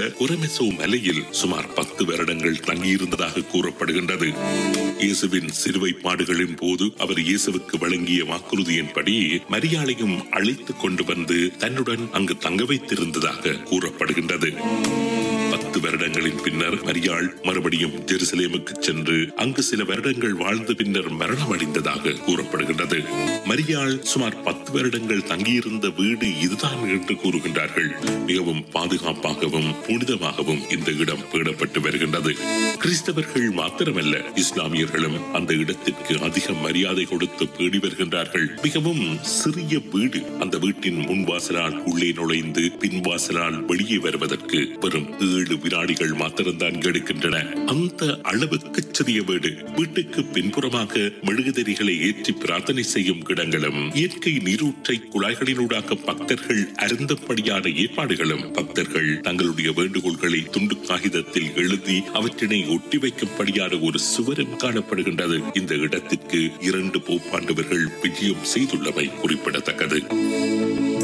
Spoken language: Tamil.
உள்ள குரமெசோ மலையில் சுமார் பத்து வருடங்கள் தங்கியிருந்ததாக கூறப்படுகின்றது இயேசுவின் சிலுவை பாடுகளின் போது அவர் இயேசுவுக்கு வழங்கிய வாக்குறுதியின்படி மரியாளையும் அழைத்துக் கொண்டு வந்து தன்னுடன் அங்கு தங்க வைத்திருந்ததாக கூறப்படுகின்றது பத்து வருடங்களின் பின்னர் மரியாள் மறுபடியும் ஜெருசலேமுக்கு சென்று அங்கு சில வருடங்கள் வாழ்ந்த பின்னர் மரணமடைந்ததாக கூறப்படுகின்றது மரியாள் சுமார் பத்து வருடங்கள் தங்கியிருந்த வீடு இதுதான் என்று கூறுகின்றார்கள் மிகவும் பாதுகாப்பாகவும் புனிதமாகவும் இந்த இடம் பேணப்பட்டு வருகின்றது கிறிஸ்தவர்கள் மாத்திரமல்ல இஸ்லாமியர்களும் அந்த இடத்திற்கு அதிக மரியாதை கொடுத்து பேடி வருகின்றார்கள் மிகவும் சிறிய வீடு அந்த வீட்டின் முன்வாசலால் உள்ளே நுழைந்து பின்வாசலால் வெளியே வருவதற்கு வெறும் ஏழு வினாடிகள் மாத்திரம்தான் எடுக்கின்றன அந்த அளவுக்கு சிறிய வீடு வீட்டுக்கு பின்புறமாக மெழுகுதிரிகளை ஏற்றி பிரார்த்தனை செய்யும் இடங்களும் இயற்கை நீரூற்றை குழாய்களினூடாக பக்தர்கள் அருந்தபடியான ஏற்பாடுகளும் பக்தர்கள் தங்களுடைய வேண்டுகோள்களை துண்டு காகிதத்தில் எழுதி அவற்றினை ஒட்டி வைக்கும்படியான ஒரு சுவரும் காணப்படுகின்றது இந்த இடத்திற்கு இரண்டு போப்பாண்டவர்கள் விஜயம் செய்துள்ளமை குறிப்பிடத்தக்கது